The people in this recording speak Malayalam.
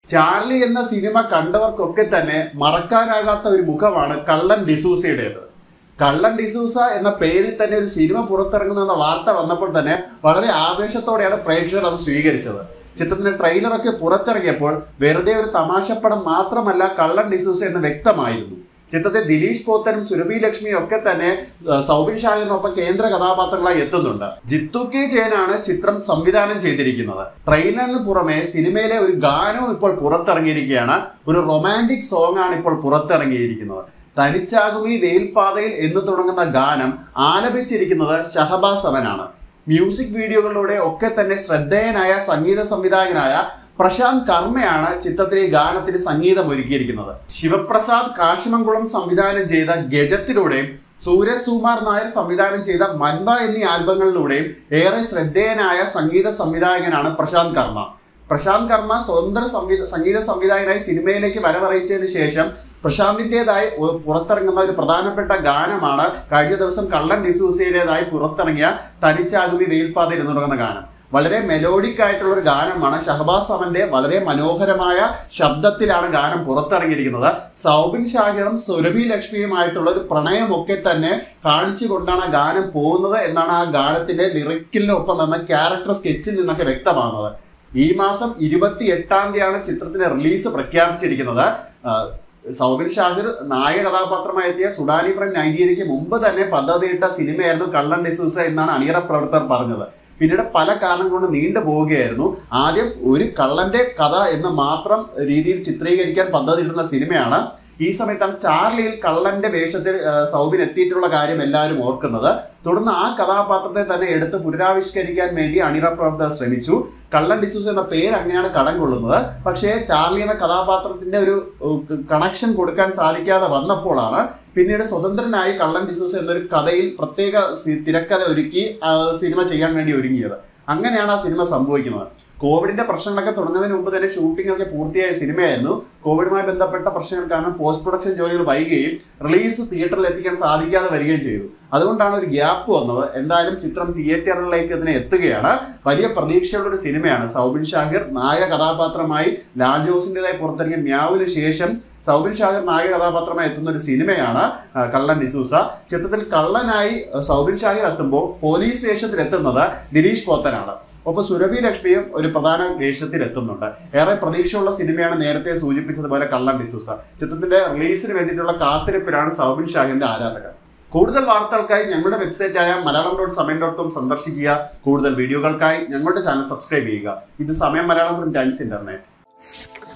ചാർലി എന്ന സിനിമ കണ്ടവർക്കൊക്കെ തന്നെ മറക്കാനാകാത്ത ഒരു മുഖമാണ് കള്ളൻ ഡിസൂസയുടേത് കള്ളൻ ഡിസൂസ എന്ന പേരിൽ തന്നെ ഒരു സിനിമ പുറത്തിറങ്ങുന്നു എന്ന വാർത്ത വന്നപ്പോൾ തന്നെ വളരെ ആവേശത്തോടെയാണ് പ്രേക്ഷകർ അത് സ്വീകരിച്ചത് ചിത്രത്തിന്റെ ട്രെയിലറൊക്കെ പുറത്തിറങ്ങിയപ്പോൾ വെറുതെ ഒരു തമാശപ്പടം മാത്രമല്ല കള്ളൻ ഡിസൂസ എന്ന് വ്യക്തമായിരുന്നു ചിത്രത്തിൽ ദിലീഷ് പോത്തനും സുരഭി ലക്ഷ്മിയും ഒക്കെ തന്നെ ആ, സൗബിൻ ഷാഹിറിനൊപ്പം കേന്ദ്ര കഥാപാത്രങ്ങളായി എത്തുന്നുണ്ട് ജിത്തു കെ ജയനാണ് ചിത്രം സംവിധാനം ചെയ്തിരിക്കുന്നത് ട്രെയിലറിന് പുറമെ സിനിമയിലെ ഒരു ഗാനവും ഇപ്പോൾ പുറത്തിറങ്ങിയിരിക്കുകയാണ് ഒരു റൊമാൻറ്റിക് സോങ് ആണ് ഇപ്പോൾ പുറത്തിറങ്ങിയിരിക്കുന്നത് തനിച്ചാകുമി വെയിൽപാതയിൽ എന്ന് തുടങ്ങുന്ന ഗാനം ആലപിച്ചിരിക്കുന്നത് ഷഹബാസ് അവനാണ് മ്യൂസിക് വീഡിയോകളിലൂടെ ഒക്കെ തന്നെ ശ്രദ്ധേയനായ സംഗീത സംവിധായകനായ പ്രശാന്ത് കർമ്മയാണ് ചിത്രത്തിലെ ഈ ഗാനത്തിന് സംഗീതം ഒരുക്കിയിരിക്കുന്നത് ശിവപ്രസാദ് കാശിമംകുളം സംവിധാനം ചെയ്ത ഗജത്തിലൂടെയും സൂരജ് സുമാർ നായർ സംവിധാനം ചെയ്ത മൻവ എന്നീ ആൽബങ്ങളിലൂടെയും ഏറെ ശ്രദ്ധേയനായ സംഗീത സംവിധായകനാണ് പ്രശാന്ത് കർമ്മ പ്രശാന്ത് കർമ്മ സ്വതന്ത്ര സംവിധ സംഗീത സംവിധായകനായി സിനിമയിലേക്ക് വരവറിയിച്ചതിന് ശേഷം പ്രശാന്തിൻ്റെതായി ഒ- പുറത്തിറങ്ങുന്ന ഒരു പ്രധാനപ്പെട്ട ഗാനമാണ് കഴിഞ്ഞ ദിവസം കള്ളൻ ഡിസൂസയുടേതായി പുറത്തിറങ്ങിയ തനിച്ചാകുമി വെയിൽപാതയിൽ എന്ന് തുടങ്ങുന്ന ഗാനം വളരെ മെലോഡിക് ആയിട്ടുള്ള ഒരു ഗാനമാണ് ഷഹബാസ് അവന്റെ വളരെ മനോഹരമായ ശബ്ദത്തിലാണ് ഗാനം പുറത്തിറങ്ങിയിരിക്കുന്നത് സൗബിൻ ഷാഹിറും സുരഭി ലക്ഷ്മിയുമായിട്ടുള്ള ഒരു പ്രണയമൊക്കെ തന്നെ കാണിച്ചുകൊണ്ടാണ് ആ ഗാനം പോകുന്നത് എന്നാണ് ആ ഗാനത്തിന്റെ ലിറിക്കിനൊപ്പം തന്ന ക്യാരക്ടർ സ്കെച്ചിൽ നിന്നൊക്കെ വ്യക്തമാകുന്നത് ഈ മാസം ഇരുപത്തി എട്ടാം തീയതിയാണ് ചിത്രത്തിന്റെ റിലീസ് പ്രഖ്യാപിച്ചിരിക്കുന്നത് ആ, സൗബിൻ ഷാഹിർ നായക കഥാപാത്രമായി എത്തിയ സുഡാനി ഫ്രം നൈജീരിയയ്ക്ക് മുമ്പ് തന്നെ പദ്ധതിയിട്ട സിനിമയായിരുന്നു കള്ളൻ ഡിസൂസ എന്നാണ് അണിയറ പ്രവർത്തകർ പറഞ്ഞത് പിന്നീട് പല കാരണം കൊണ്ട് നീണ്ടു പോവുകയായിരുന്നു ആദ്യം ഒരു കള്ളന്റെ കഥ എന്ന് മാത്രം രീതിയിൽ ചിത്രീകരിക്കാൻ പദ്ധതിയിടുന്ന സിനിമയാണ് ഈ സമയത്താണ് ചാർലിയിൽ കള്ളന്റെ വേഷത്തിൽ ആ, സൗബിൻ എത്തിയിട്ടുള്ള കാര്യം എല്ലാവരും ഓർക്കുന്നത് തുടർന്ന് ആ കഥാപാത്രത്തെ തന്നെ എടുത്ത് പുനരാവിഷ്കരിക്കാൻ വേണ്ടി അണിയറ പ്രവർത്തകർ ശ്രമിച്ചു കള്ളൻ ഡിസൂസ് എന്ന പേര് അങ്ങനെയാണ് കടം കൊള്ളുന്നത് പക്ഷേ ചാർലി എന്ന കഥാപാത്രത്തിന്റെ ഒരു കണക്ഷൻ കൊടുക്കാൻ സാധിക്കാതെ വന്നപ്പോഴാണ് പിന്നീട് സ്വതന്ത്രനായി കള്ളൻ ഡിസൂസ് എന്നൊരു കഥയിൽ പ്രത്യേക സി- തിരക്കഥ ഒരുക്കി ആ, സിനിമ ചെയ്യാൻ വേണ്ടി ഒരുങ്ങിയത് അങ്ങനെയാണ് ആ സിനിമ സംഭവിക്കുന്നത് കോവിഡിന്റെ പ്രശ്നങ്ങളൊക്കെ തുടങ്ങുന്നതിന് മുമ്പ് തന്നെ ഷൂട്ടിംഗ് ഒക്കെ പൂർത്തിയായ സിനിമയായിരുന്നു കോവിഡുമായി ബന്ധപ്പെട്ട പ്രശ്നങ്ങൾ കാരണം പോസ്റ്റ് പ്രൊഡക്ഷൻ ജോലികൾ വൈകുകയും റിലീസ് തിയേറ്ററിൽ എത്തിക്കാൻ സാധിക്കാതെ വരികയും ചെയ്തു അതുകൊണ്ടാണ് ഒരു ഗ്യാപ്പ് വന്നത് എന്തായാലും ചിത്രം തിയേറ്ററുകളിലേക്ക് ഇതിനെ എത്തുകയാണ് വലിയ പ്രതീക്ഷയുള്ള ഒരു സിനിമയാണ് സൗബിൻ ഷാഹിർ നായക കഥാപാത്രമായി ലാൽ ജോസിൻ്റെതായി പുറത്തിറങ്ങിയ മ്യാവിന് ശേഷം സൗബിൻ ഷാഹിർ നായക കഥാപാത്രമായി എത്തുന്ന ഒരു സിനിമയാണ് ആ, കള്ളൻ ഡിസൂസ ചിത്രത്തിൽ കള്ളനായി ആ, സൗബിൻ ഷാഹിർ എത്തുമ്പോൾ പോലീസ് വേഷത്തിൽ എത്തുന്നത് ദിലീഷ് പോത്തനാണ് ഒപ്പം സുരഭി ലക്ഷ്മിയും ഒരു പ്രധാന വേഷത്തിൽ എത്തുന്നുണ്ട് ഏറെ പ്രതീക്ഷയുള്ള സിനിമയാണ് നേരത്തെ സൂചിപ്പിച്ചതുപോലെ കള്ളൻ ഡിസൂസ ചിത്രത്തിന്റെ റിലീസിന് വേണ്ടിയിട്ടുള്ള കാത്തിരിപ്പിലാണ് സൗബിൻ ഷാഹിറിന്റെ ആരാധകർ കൂടുതൽ വാർത്തകൾക്കായി ഞങ്ങളുടെ വെബ്സൈറ്റായ Malayalam dot Samayam dot com സന്ദർശിക്കുക കൂടുതൽ വീഡിയോകൾക്കായി ഞങ്ങളുടെ ചാനൽ സബ്സ്ക്രൈബ് ചെയ്യുക ഇത് സമയം മലയാളം ഫ്രം ടൈംസ് ഇന്റർനെറ്റ്